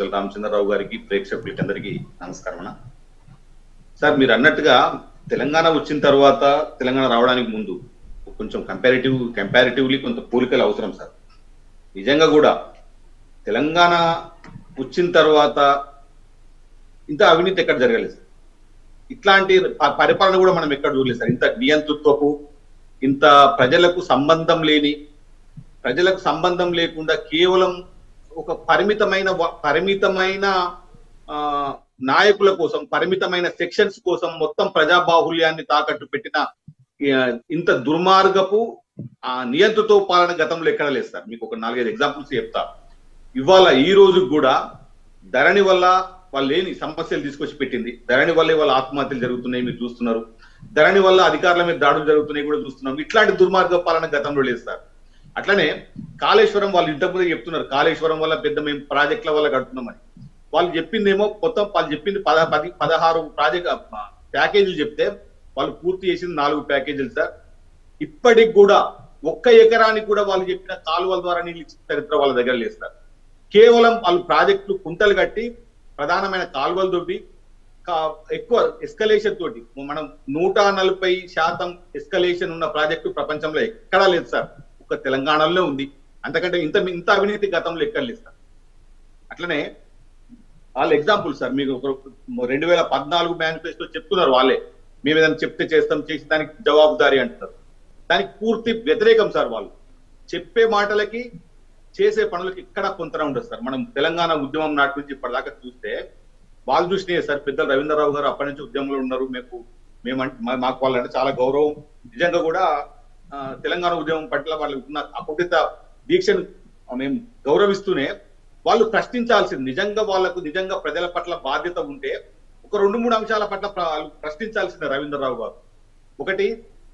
ముద్దల రామచంద్రరావు గారికి ప్రేక్షకులకి అందరికీ నమస్కారం అన్న సార్ మీరు అన్నట్టుగా తెలంగాణ వచ్చిన తర్వాత తెలంగాణ రావడానికి ముందు కొంచెం కంపారిటివ్ కంపారిటివ్లీ కొంత పోలికలు అవసరం సార్ నిజంగా కూడా తెలంగాణ వచ్చిన తర్వాత ఇంత అవినీతి ఎక్కడ జరగలేదు సార్ ఇట్లాంటి ప- పరిపాలన కూడా మనం ఎక్కడ చూడలేదు సార్ ఇంత నియంతృత్వపు ఇంత ప్రజలకు సంబంధం లేని ప్రజలకు సంబంధం లేకుండా కేవలం ఒక పరిమితమైన వ- పరిమితమైన ఆ, నాయకుల కోసం పరిమితమైన సెక్షన్స్ కోసం మొత్తం ప్రజాబాహుల్యాన్ని తాకట్టు పెట్టిన ఆ, ఇంత దుర్మార్గపు ఆ నియంత్రితో పాలన గతంలో ఎక్కడ లేదు సార్ మీకు ఒక నాలుగైదు ఎగ్జాంపుల్స్ చెప్తా ఇవాళ ఈ రోజు కూడా ధరణి వల్ల వాళ్ళు లేని సమస్యలు తీసుకొచ్చి పెట్టింది ధరణి వల్ల ఇవాళ ఆత్మహత్యలు జరుగుతున్నాయి మీరు చూస్తున్నారు ధరణి వల్ల అధికారుల మీద దాడులు జరుగుతున్నాయి కూడా చూస్తున్నాం ఇట్లాంటి దుర్మార్గ పాలన గతంలో లేదు సార్ అట్లనే కాళేశ్వరం వాళ్ళు ఇంతకుముందే చెప్తున్నారు కాళేశ్వరం వల్ల పెద్ద మేము ప్రాజెక్టుల వల్ల కడుతున్నామని వాళ్ళు చెప్పిందేమో మొత్తం వాళ్ళు చెప్పింది పద పది పదహారు ప్రాజెక్ట్ ప్యాకేజీలు చెప్తే వాళ్ళు పూర్తి చేసింది నాలుగు ప్యాకేజీలు సార్ ఇప్పటికి కూడా ఒక్క ఎకరానికి కూడా వాళ్ళు చెప్పిన కాలువల ద్వారా నీళ్ళు ఇచ్చిన చరిత్ర వాళ్ళ దగ్గర లేదు సార్ కేవలం వాళ్ళు ప్రాజెక్టులు కుంటలు కట్టి ప్రధానమైన కాలువలు దొబ్బి కా- ఎక్కువ ఎస్కలేషన్ తోటి మనం నూట నలభై శాతం ఎస్కలేషన్ ఉన్న ప్రాజెక్టు ప్రపంచంలో ఎక్కడా లేదు సార్ ఒక తెలంగాణలో ఉంది అంతకంటే ఇంత ఇంత అవినీతి గతంలో ఎక్కడ లేదు సార్ అట్లనే వాళ్ళ ఎగ్జాంపుల్ సార్ మీకు ఒక రెండు వేల పద్నాలుగు మేనిఫెస్టో చెప్తున్నారు వాళ్ళే మేము ఏదైనా చెప్తే చేస్తాం చేసి దానికి జవాబుదారీ అంటున్నారు దానికి పూర్తి వ్యతిరేకం సార్ వాళ్ళు చెప్పే మాటలకి చేసే పనులకి ఇక్కడ కొంతన ఉండదు సార్ మనం తెలంగాణ ఉద్యమం నాటి నుంచి ఇప్పటిదాకా చూస్తే వాళ్ళు చూసినాయి సార్ పెద్దలు రవీంద్రరావు గారు అప్పటి నుంచి ఉద్యమంలో ఉన్నారు మేము మేమంటే మా- మాకు వాళ్ళంటే చాలా గౌరవం నిజంగా కూడా ఆ, తెలంగాణ ఉద్యమం పట్ల వాళ్ళకి ఉన్న అకుటిత దీక్షను మేము గౌరవిస్తూనే వాళ్ళు ప్రశ్నించాల్సింది నిజంగా వాళ్ళకు నిజంగా ప్రజల పట్ల బాధ్యత ఉంటే ఒక రెండు మూడు అంశాల పట్ల ప్ర- వాళ్ళు ప్రశ్నించాల్సిందే రవీంద్రరావు గారు ఒకటి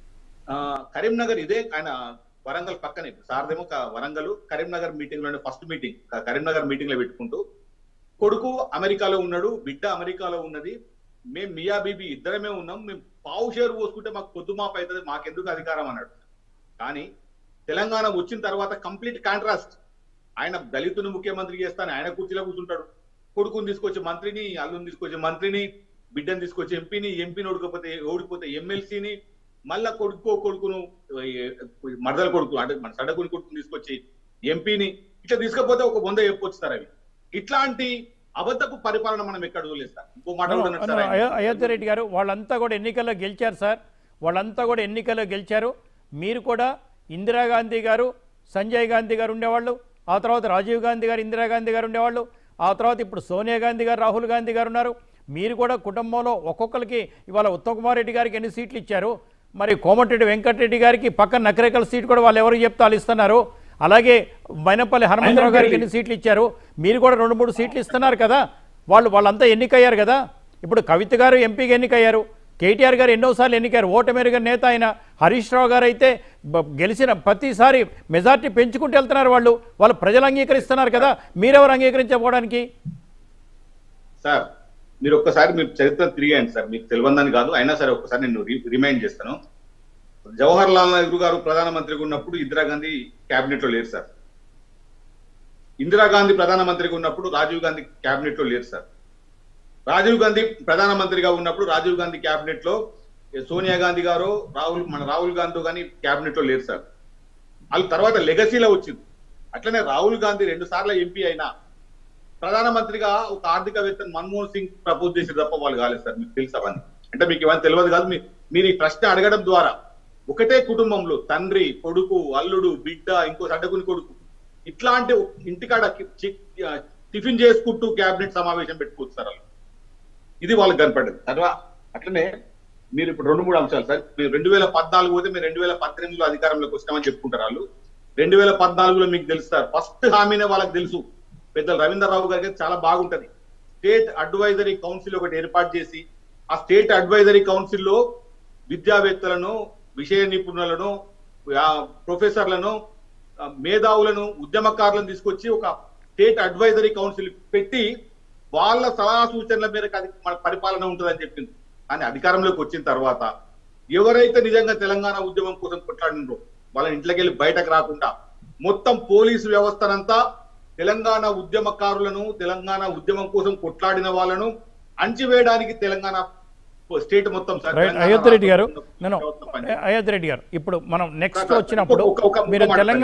ఆ, కరీంనగర్ ఇదే ఆయన వరంగల్ పక్కనే సారదేమో క- వరంగల్ కరీంనగర్ మీటింగ్ లోనే ఫస్ట్ మీటింగ్ క- కరీంనగర్ మీటింగ్ లో పెట్టుకుంటూ కొడుకు అమెరికాలో ఉన్నాడు బిడ్డ అమెరికాలో ఉన్నది మేము మియా బీబీ ఇద్దరమే ఉన్నాం మేము పావు షేరు పోసుకుంటే మాకు పొద్దు మాపు అవుతుంది మాకెందుకు అధికారం అన్నాడు కానీ తెలంగాణ వచ్చిన తర్వాత కంప్లీట్ కాంట్రాస్ట్ ఆయన దళితుని ముఖ్యమంత్రి చేస్తాను ఆయన కుర్చీలో కూర్చుంటాడు కొడుకుని తీసుకొచ్చి మంత్రిని అల్లుని తీసుకొచ్చి మంత్రిని బిడ్డను తీసుకొచ్చి ఎంపీని ఎంపీని ఓడికపోతే ఓడిపోతే ఎమ్మెల్సీని మళ్ళా కొడుకో కొడుకును ఏ- మరదల కొడుకు అంటే మన సడకుని కొడుకుని తీసుకొచ్చి ఎంపీని ఇట్లా తీసుకపోతే ఒక బొంద చెప్పొచ్చుతారు అవి ఇట్లాంటి అబద్ధపు పరిపాలన మనం ఎక్కడ చూడలేదు సార్ ఇంకో మాట కూడా ఉన్నది సార్ ఆయన. అయో- అయోధ్య రెడ్డి గారు వాళ్ళంతా కూడా ఎన్నికల్లో గెలిచారు సార్ వాళ్ళంతా కూడా ఎన్నికల్లో గెలిచారు మీరు కూడా ఇందిరాగాంధీ గారు సంజయ్ గాంధీ గారు ఉండేవాళ్ళు ఆ తర్వాత రాజీవ్ గాంధీ గారు ఇందిరాగాంధీ గారు ఉండేవాళ్ళు ఆ తర్వాత ఇప్పుడు సోనియా గాంధీ గారు రాహుల్ గాంధీ గారు ఉన్నారు మీరు కూడా కుటుంబంలో ఒక్కొక్కరికి ఇవాళ ఉత్తమ్ కుమార్ రెడ్డి గారికి ఎన్ని సీట్లు ఇచ్చారు మరి కోమటిరెడ్డి వెంకటరెడ్డి గారికి పక్కన నకరేకల్ సీట్ కూడా వాళ్ళు ఎవరు చెప్తే వాళ్ళు ఇస్తున్నారు అలాగే మైనపల్లి హనుమంతరావు గారికి ఎన్ని సీట్లు ఇచ్చారు మీరు కూడా రెండు మూడు సీట్లు ఇస్తున్నారు కదా వాళ్ళు వాళ్ళంతా ఎన్నికయ్యారు కదా ఇప్పుడు కవిత గారు ఎంపీగా ఎన్నికయ్యారు కేటీఆర్ గారు ఎన్నోసార్లు ఎన్నికారు ఓటమిరిగిన నేత అయిన హరీష్ రావు గారు అయితే బ- గెలిచిన ప్రతిసారి మెజార్టీ పెంచుకుంటూ వెళ్తున్నారు వాళ్ళు వాళ్ళు ప్రజలు అంగీకరిస్తున్నారు కదా మీరెవరు అంగీకరించకపోవడానికి సార్ మీరు ఒక్కసారి మీరు చరిత్ర తిరిగేయండి సార్ మీకు తెలియదని కాదు అయినా సరే ఒక్కసారి నేను రి- రిమైండ్ చేస్తాను జవహర్ లాల్ నెహ్రూ గారు ప్రధానమంత్రిగా ఉన్నప్పుడు ఇందిరాగాంధీ కేబినెట్ లో లేరు సార్ ఇందిరాగాంధీ ప్రధానమంత్రిగా ఉన్నప్పుడు రాజీవ్ గాంధీ కేబినెట్ లో లేరు సార్ రాజీవ్ గాంధీ ప్రధానమంత్రిగా ఉన్నప్పుడు రాజీవ్ గాంధీ కేబినెట్ లో సోనియా గాంధీ గారు రాహుల్ మన రాహుల్ గాంధీ కానీ కేబినెట్ లో లేరు సార్ వాళ్ళ తర్వాత లెగసీలో వచ్చింది అట్లనే రాహుల్ గాంధీ రెండు సార్లు ఎంపీ అయినా ప్రధానమంత్రిగా ఒక ఆర్థికవేత్తను మన్మోహన్ సింగ్ ప్రపోజ్ చేసి తప్ప వాళ్ళు కాలేదు సార్ మీకు తెలుసు అవన్నీ అంటే మీకు ఇవన్నీ తెలియదు కాదు మీ- మీరు ఈ ప్రశ్న అడగడం ద్వారా ఒకటే కుటుంబంలో తండ్రి కొడుకు అల్లుడు బిడ్డ ఇంకో అడ్డకుని కొడుకు ఇట్లాంటి ఇంటికాడ కి- చి- ఆ, టిఫిన్ చేసుకుంటూ కేబినెట్ సమావేశం పెట్టుకోవచ్చు సార్ వాళ్ళు ఇది వాళ్ళకి కనపడదు తర్వాత అట్లనే మీరు ఇప్పుడు రెండు మూడు అంశాలు సార్ మీరు రెండు వేల పద్నాలుగు పోతే మీరు రెండు వేల పద్దెనిమిదిలో అధికారంలోకి వస్తామని చెప్పుకుంటారు వాళ్ళు రెండు వేల పద్నాలుగులో మీకు తెలుసు సార్ ఫస్ట్ హామీనే వాళ్ళకి తెలుసు పెద్దలు రవీంద్రరావు గారికి అయితే చాలా బాగుంటది స్టేట్ అడ్వైజరీ కౌన్సిల్ ఒకటి ఏర్పాటు చేసి ఆ స్టేట్ అడ్వైజరీ కౌన్సిల్లో విద్యావేత్తలను విషయ నిపుణులను ఆ, ప్రొఫెసర్లను ఆ, మేధావులను ఉద్యమకారులను తీసుకొచ్చి ఒక స్టేట్ అడ్వైజరీ కౌన్సిల్ పెట్టి వాళ్ళ సలహా సూచనల మేరకు అది మన పరిపాలన ఉంటుందని చెప్పింది కానీ అధికారంలోకి వచ్చిన తర్వాత ఎవరైతే నిజంగా తెలంగాణ ఉద్యమం కోసం కొట్లాడినరో వాళ్ళ ఇంట్లోకి వెళ్ళి బయటకు రాకుండా మొత్తం పోలీసు వ్యవస్థనంతా తెలంగాణ ఉద్యమకారులను తెలంగాణ ఉద్యమం కోసం కొట్లాడిన వాళ్ళను అణచివేయడానికి తెలంగాణ స్టేట్ మొత్తం సార్ రైట్ తెలంగాణ అయోధ్య రెడ్డి గారు రాష్ట్రం నేను మొత్తం పనిచేస్తుంది. అయోధ్య రెడ్డి గారు ఇప్పుడు మనం నెక్స్ట్ సార్, వచ్చినప్పుడు ఒక- ఒక- ఒక మీరు మాట తెలంగాణ